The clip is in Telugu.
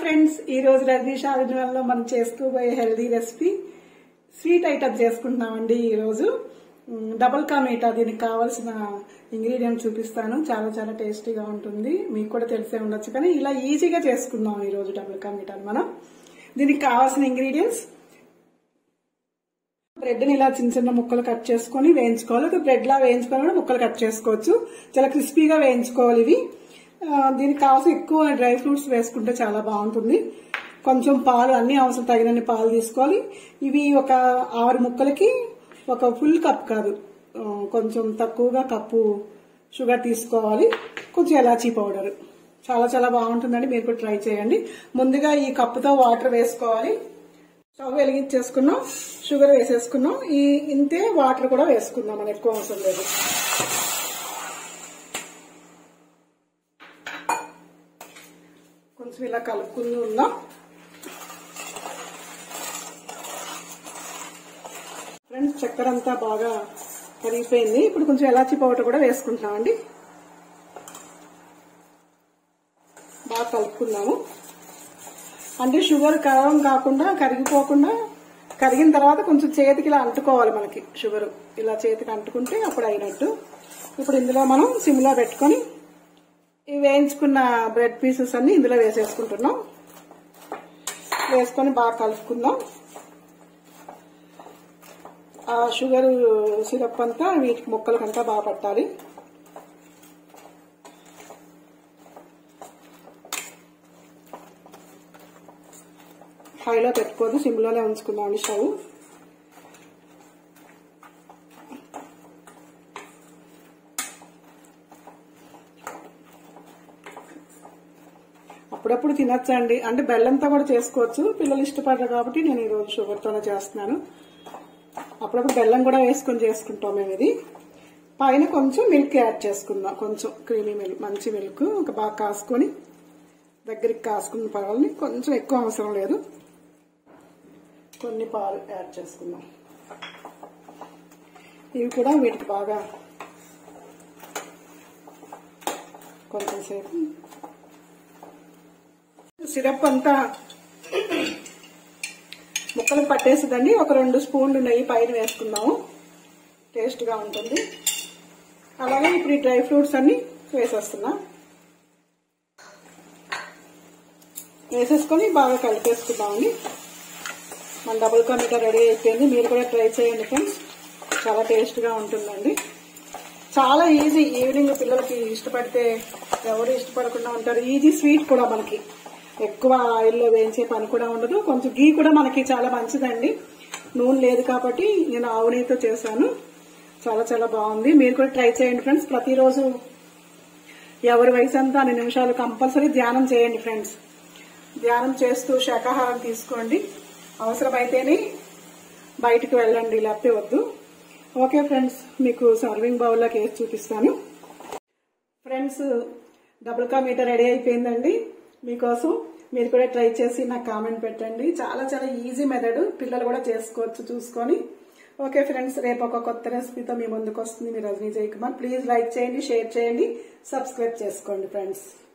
ఫ్రెండ్స్ ఈ రోజు రజనీష్ ఆదివారంలో మనం చేసుకోబోయే హెల్దీ రెసిపీ స్వీట్ ఐటమ్ చేసుకుంటున్నామండి ఈ రోజు మ్, డబుల్ కా మీఠా దీనికి కావాల్సిన ఇంగ్రీడియంట్ చూపిస్తాను చాలా చాలా టేస్టీగా ఉంటుంది మీకు కూడా తెలిసే ఉండొచ్చు కానీ ఇలా ఈజీగా చేసుకుందాం ఈ రోజు డబుల్ కా మీఠాని మనం దీనికి కావాల్సిన ఇంగ్రీడియంట్స్ బ్రెడ్ ని ఇలా చిన్న చిన్న ముక్కలు కట్ చేసుకొని వేయించుకోవాలి ఒక బ్రెడ్ లా వేయించుకొని కూడా ముక్కలు కట్ చేసుకోవచ్చు చాలా క్రిస్పీగా వేయించుకోవాలి ఇవి ఆ, దీనికి కావాల్సిన ఎక్కువ డ్రై ఫ్రూట్స్ వేసుకుంటే చాలా బాగుంటుంది కొంచెం పాలు అన్ని అవసరం తగినన్ని పాలు తీసుకోవాలి ఇవి ఒక ఆరు ముక్కలకి ఒక ఫుల్ కప్ కాదు ఆ, కొంచెం తక్కువగా కప్పు షుగర్ తీసుకోవాలి కొంచెం ఎలాచీ పౌడర్ చాలా చాలా బాగుంటుందండి మీరు కూడా ట్రై చేయండి ముందుగా ఈ కప్పుతో వాటర్ వేసుకోవాలి స్టవ్ వెలిగించేసుకున్నాం షుగర్ వేసేసుకున్నాం ఈ ఇంతే వాటర్ కూడా వేసుకుందాం మన ఎక్కువ అవసరం లేదు కొంచెం ఇలా కలుపుకుని ఉందాం ఫ్రెండ్స్ చక్కెర అంతా బాగా కరిగిపోయింది ఇప్పుడు కొంచెం ఎలాచి పౌడర్ కూడా వేసుకుంటున్నామండి బాగా కలుపుకుందాము అంటే షుగర్ కరగడం కాకుండా కరిగిపోకుండా కరిగిన తర్వాత కొంచెం చేతికి ఇలా అంటుకోవాలి మనకి షుగర్ ఇలా చేతికి అంటుకుంటే అప్పుడు అయినట్టు ఇప్పుడు ఇందులో మనం సిమ్లో పెట్టుకొని ఈ వేయించుకున్న బ్రెడ్ పీసెస్ అన్ని ఇందులో వేసేసుకుంటున్నాం వేసుకొని బాగా కలుపుకుందాం ఆ షుగర్ సిరప్ అంతా వీటికి ముక్కలకంతా బాగా పట్టాలి హైలో పెట్టుకోదు సిమ్లోనే ఉంచుకుందాం స్టవ్ అప్పుడప్పుడు తినచ్చండి అంటే బెల్లంతో కూడా చేసుకోవచ్చు పిల్లలు ఇష్టపడరు కాబట్టి నేను ఈరోజు షుగర్తోనే చేస్తున్నాను అప్పుడప్పుడు బెల్లం కూడా వేసుకొని చేసుకుంటాం మేము ఇది పైన కొంచెం మిల్క్ యాడ్ చేసుకుందాం కొంచెం క్రీమీ మిల్క్ మంచి మిల్క్ ఒక బాగా కాసుకొని దగ్గరికి కాసుకున్న పాలని కొంచెం ఎక్కువ అవసరం లేదు కొన్ని పాలు యాడ్ చేసుకుందాం ఇవి కూడా వీటికి బాగా కొంచెం సేపు సిరప్ అంతా ముక్కలకు పట్టేసిందండి ఒక రెండు స్పూన్లు నెయ్యి పైన వేసుకుందాము టేస్ట్గా ఉంటుంది అలాగే ఇప్పుడు ఈ డ్రై ఫ్రూట్స్ అన్ని వేసేస్తున్నా వేసేసుకొని బాగా కలిపేసుకుందామండి మన డబుల్ కా మీఠా రెడీ అయిపోయింది మీరు కూడా ట్రై చేయండి ఫ్రెండ్స్ చాలా టేస్ట్గా ఉంటుందండి చాలా ఈజీ ఈవినింగ్ పిల్లలకి ఇష్టపడితే ఎవరు ఇష్టపడకుండా ఉంటారు ఈజీ స్వీట్ కూడా మనకి ఎక్కువ ఆయిల్లో వేయించే పని కూడా ఉండదు కొంచెం గీ కూడా మనకి చాలా మంచిదండి నూనె లేదు కాబట్టి నేను ఆవు నెయ్యితో చేశాను చాలా చాలా బాగుంది మీరు కూడా ట్రై చేయండి ఫ్రెండ్స్ ప్రతిరోజు ఎవరి వయసు అంతా అన్ని నిమిషాలు కంపల్సరీ ధ్యానం చేయండి ఫ్రెండ్స్ ధ్యానం చేస్తూ శాకాహారం తీసుకోండి అవసరమైతేనే బయటికి వెళ్ళండి లేకపోతే వద్దు ఓకే ఫ్రెండ్స్ మీకు సర్వింగ్ బౌల్లోకి వేసి చూపిస్తాను ఫ్రెండ్స్ డబుల్ కా మీటర్ రెడీ అయిపోయిందండి మీకోసం మీరు కూడా ట్రై చేసి నాకు కామెంట్ పెట్టండి చాలా చాలా ఈజీ మెథడ్ పిల్లలు కూడా చేసుకోవచ్చు చూసుకొని ఓకే ఫ్రెండ్స్ రేపు ఒక కొత్త రెసిపీతో మీ ముందుకు వస్తుంది మీ రజనీ జయకుమార్ ప్లీజ్ లైక్ చేయండి షేర్ చేయండి సబ్స్క్రైబ్ చేసుకోండి ఫ్రెండ్స్